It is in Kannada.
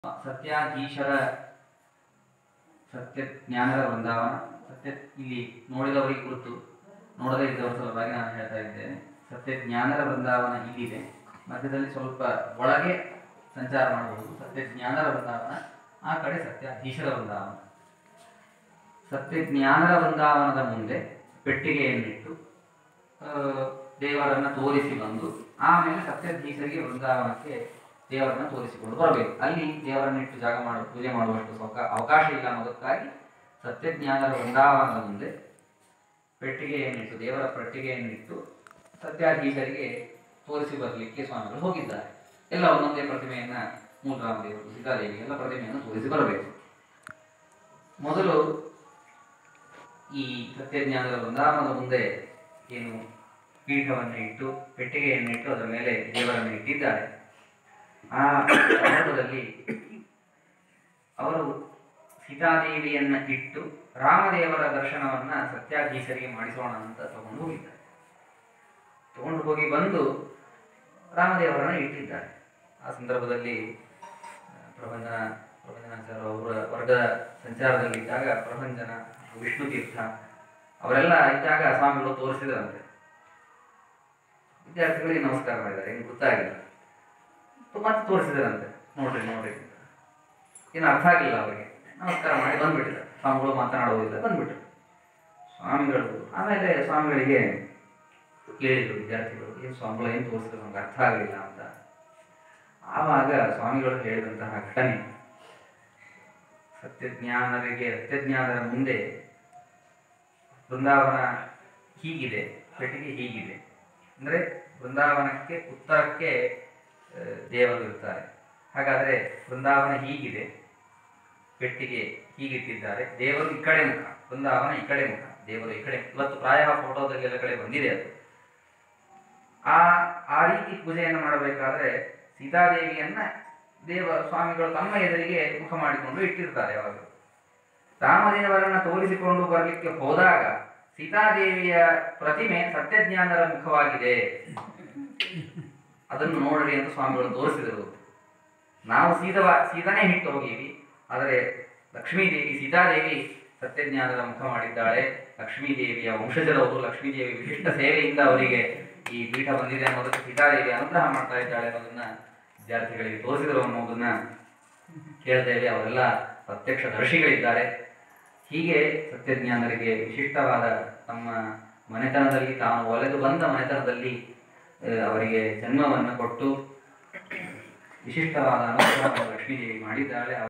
ಸತ್ಯಾಧೀಶರ ಸತ್ಯ ಜ್ಞಾನದ ವೃಂದಾವನ ಸತ್ಯ ಇಲ್ಲಿ ನೋಡಿದವರಿಗೆ ಕುರಿತು ನೋಡದೇ ಇದ್ದವರ ಸಲುವಾಗಿ ನಾನು ಹೇಳ್ತಾ ಇದ್ದೇನೆ ಸತ್ಯ ಜ್ಞಾನದ ವೃಂದಾವನ ಇಲ್ಲಿದೆ ಮಧ್ಯದಲ್ಲಿ ಸ್ವಲ್ಪ ಒಳಗೆ ಸಂಚಾರ ಮಾಡಬಹುದು ಸತ್ಯ ಜ್ಞಾನದ ವೃಂದಾವನ ಆ ಕಡೆ ಸತ್ಯಾಧೀಶರ ವೃಂದಾವನ ಸತ್ಯ ಜ್ಞಾನದ ವೃಂದಾವನದ ಮುಂದೆ ಪೆಟ್ಟಿಗೆಯನ್ನಿಟ್ಟು ಆ, ದೇವರನ್ನ ತೋರಿಸಿ ಬಂದು ಆಮೇಲೆ ಸತ್ಯಾಧೀಶರಿಗೆ ವೃಂದಾವನಕ್ಕೆ ದೇವರನ್ನ ತೋರಿಸಿಕೊಂಡು ಬರಬೇಕು ಅಲ್ಲಿ ದೇವರನ್ನಿಟ್ಟು ಜಾಗ ಮಾಡ ಪೂಜೆ ಮಾಡುವಷ್ಟು ಸೌಕ ಅವಕಾಶ ಇಲ್ಲ ಅನ್ನೋದಕ್ಕಾಗಿ ಸತ್ಯಜ್ಞಾನದ ವೃಂದಾವನದ ಮುಂದೆ ಪೆಟ್ಟಿಗೆಯನ್ನಿಟ್ಟು ದೇವರ ಪೆಟ್ಟಿಗೆಯನ್ನಿಟ್ಟು ಸತ್ಯಾಧೀಶರಿಗೆ ತೋರಿಸಿ ಬರಲಿಕ್ಕೆ ಸ್ವಾಮಿಗಳು ಹೋಗಿದ್ದಾರೆ ಎಲ್ಲ ಒಂದೊಂದೇ ಪ್ರತಿಮೆಯನ್ನ ಮೂಲರಾಮದೇವರು ಸೀತಾದೇವಿ ಎಲ್ಲ ಪ್ರತಿಮೆಯನ್ನು ತೋರಿಸಿ ಬರಬೇಕು ಮೊದಲು ಈ ಸತ್ಯಜ್ಞಾನದ ವೃಂದಾವನದ ಮುಂದೆ ಏನು ಪೀಠವನ್ನು ಇಟ್ಟು ಪೆಟ್ಟಿಗೆಯನ್ನು ಇಟ್ಟು ಅದರ ಮೇಲೆ ದೇವರನ್ನು ಇಟ್ಟಿದ್ದಾರೆ ಆ ಸಂದರ್ಭದಲ್ಲಿ ಅವರು ಸೀತಾದೇವಿಯನ್ನ ಇಟ್ಟು ರಾಮದೇವರ ದರ್ಶನವನ್ನ ಸತ್ಯಾಧೀಶರಿಗೆ ಮಾಡಿಸೋಣ ಅಂತ ತಗೊಂಡು ಹೋಗಿದ್ದಾರೆ ತಗೊಂಡು ಹೋಗಿ ಬಂದು ರಾಮದೇವರನ್ನ ಇಟ್ಟಿದ್ದಾರೆ ಆ ಸಂದರ್ಭದಲ್ಲಿ ಆ, ಪ್ರಭಂಜನ ಪ್ರಭಂಜನಾಚಾರ್ಯ ಅವರ ವರ್ಗದ ಸಂಚಾರದಲ್ಲಿದ್ದಾಗ ಪ್ರಭಂಜನ ವಿಷ್ಣು ತೀರ್ಥ ಅವರೆಲ್ಲ ಇದ್ದಾಗ ಸ್ವಾಮಿಗಳು ತೋರಿಸಿದ್ರಂತೆ ವಿದ್ಯಾರ್ಥಿಗಳಿಗೆ ನಮಸ್ಕಾರ ಮಾಡಿದ್ದಾರೆ ಏನು ಗೊತ್ತಾಗಿಲ್ಲ ಮತ್ತೆ ತೋರಿಸಿದ್ರಂತೆ ನೋಡ್ರಿ ನೋಡ್ರಿ ಅಂತ. ಏನು ಅರ್ಥ ಆಗಿಲ್ಲ ಅವರಿಗೆ ನಮಸ್ಕಾರ ಮಾಡಿ ಬಂದ್ಬಿಟ್ಟಿದ್ದಾರೆ ಸ್ವಾಮಿಗಳು ಮಾತನಾಡುವುದಿಲ್ಲ ಬಂದ್ಬಿಟ್ರು ಸ್ವಾಮಿಗಳು ಆಮೇಲೆ ಸ್ವಾಮಿಗಳಿಗೆ ಕೇಳಿದ್ರು ವಿದ್ಯಾರ್ಥಿಗಳು ಏನು ಸ್ವಾಮಿಗಳು ಏನು ತೋರಿಸಿದ್ರು ನಮ್ಗೆ ಅರ್ಥ ಆಗಲಿಲ್ಲ ಅಂತ ಆವಾಗ ಸ್ವಾಮಿಗಳು ಹೇಳಿದಂತಹ ಘಟನೆ ಸತ್ಯಜ್ಞಾನರಿಗೆ ಸತ್ಯಜ್ಞಾನದ ಮುಂದೆ ಬೃಂದಾವನ ಹೀಗಿದೆ ಪೆಟ್ಟಿಗೆ ಹೀಗಿದೆ ಅಂದ್ರೆ ಬೃಂದಾವನಕ್ಕೆ ಉತ್ತರಕ್ಕೆ ಆ, ದೇವರು ಇರ್ತಾರೆ ಹಾಗಾದ್ರೆ ಬೃಂದಾವನ ಹೀಗಿದೆ ಪೆಟ್ಟಿಗೆ ಹೀಗಿಟ್ಟಿದ್ದಾರೆ ದೇವರು ಈ ಕಡೆ ಮುಖ ಬೃಂದಾವನ ಈ ಕಡೆ ಮುಖ ದೇವರು ಈ ಕಡೆ ಇವತ್ತು ಪ್ರಾಯ ಫೋಟೋದಲ್ಲಿ ಎಲ್ಲ ಕಡೆ ಬಂದಿದೆ ಅದು ಆ ಆ ರೀತಿ ಪೂಜೆಯನ್ನು ಮಾಡಬೇಕಾದ್ರೆ ಸೀತಾದೇವಿಯನ್ನ ದೇವ ಸ್ವಾಮಿಗಳು ತಮ್ಮ ಎದುರಿಗೆ ಮುಖ ಮಾಡಿಕೊಂಡು ಇಟ್ಟಿರ್ತಾರೆ ಯಾವಾಗ ರಾಮದೇವರನ್ನ ತೋರಿಸಿಕೊಂಡು ಬರಲಿಕ್ಕೆ ಹೋದಾಗ ಸೀತಾದೇವಿಯ ಪ್ರತಿಮೆ ಸತ್ಯಜ್ಞಾನರ ಮುಖವಾಗಿದೆ ಅದನ್ನು ನೋಡ್ರಿ ಅಂತ ಸ್ವಾಮಿಗಳು ತೋರಿಸಿದರು ನಾವು ಸೀದವ ಸೀದನೇ ಹಿಟ್ಟು ಹೋಗೀವಿ ಆದರೆ ಲಕ್ಷ್ಮೀದೇವಿ ಸೀತಾದೇವಿ ಸತ್ಯಜ್ಞಾನದ ಮುಖ ಮಾಡಿದ್ದಾಳೆ ಲಕ್ಷ್ಮೀದೇವಿಯ ವಂಶಜರವರು ಲಕ್ಷ್ಮೀದೇವಿ ವಿಶಿಷ್ಟ ಸೇವೆಯಿಂದ ಅವರಿಗೆ ಈ ಪೀಠ ಬಂದಿದೆ ಅನ್ನೋದಕ್ಕೆ ಸೀತಾದೇವಿ ಅನುಗ್ರಹ ಮಾಡ್ತಾ ಇದ್ದಾಳೆ ಅನ್ನೋದನ್ನ ವಿದ್ಯಾರ್ಥಿಗಳಿಗೆ ತೋರಿಸಿದರು ಅನ್ನೋದನ್ನ ಕೇಳ್ತೇವೆ ಅವರೆಲ್ಲ ಪ್ರತ್ಯಕ್ಷ ದರ್ಶಿಗಳಿದ್ದಾರೆ ಹೀಗೆ ಸತ್ಯಜ್ಞಾನರಿಗೆ ವಿಶಿಷ್ಟವಾದ ತಮ್ಮ ಮನೆತನದಲ್ಲಿ ತಾನು ಒಲೆದು ಬಂದ ಮನೆತನದಲ್ಲಿ ಆ, ಅವರಿಗೆ ಜನ್ಮವನ್ನು ಕೊಟ್ಟು ವಿಶಿಷ್ಟವಾದ ಅನುಗ್ರಹವನ್ನು ಲಕ್ಷ್ಮೀದೇವಿ ಮಾಡಿದ್ದಾಳೆ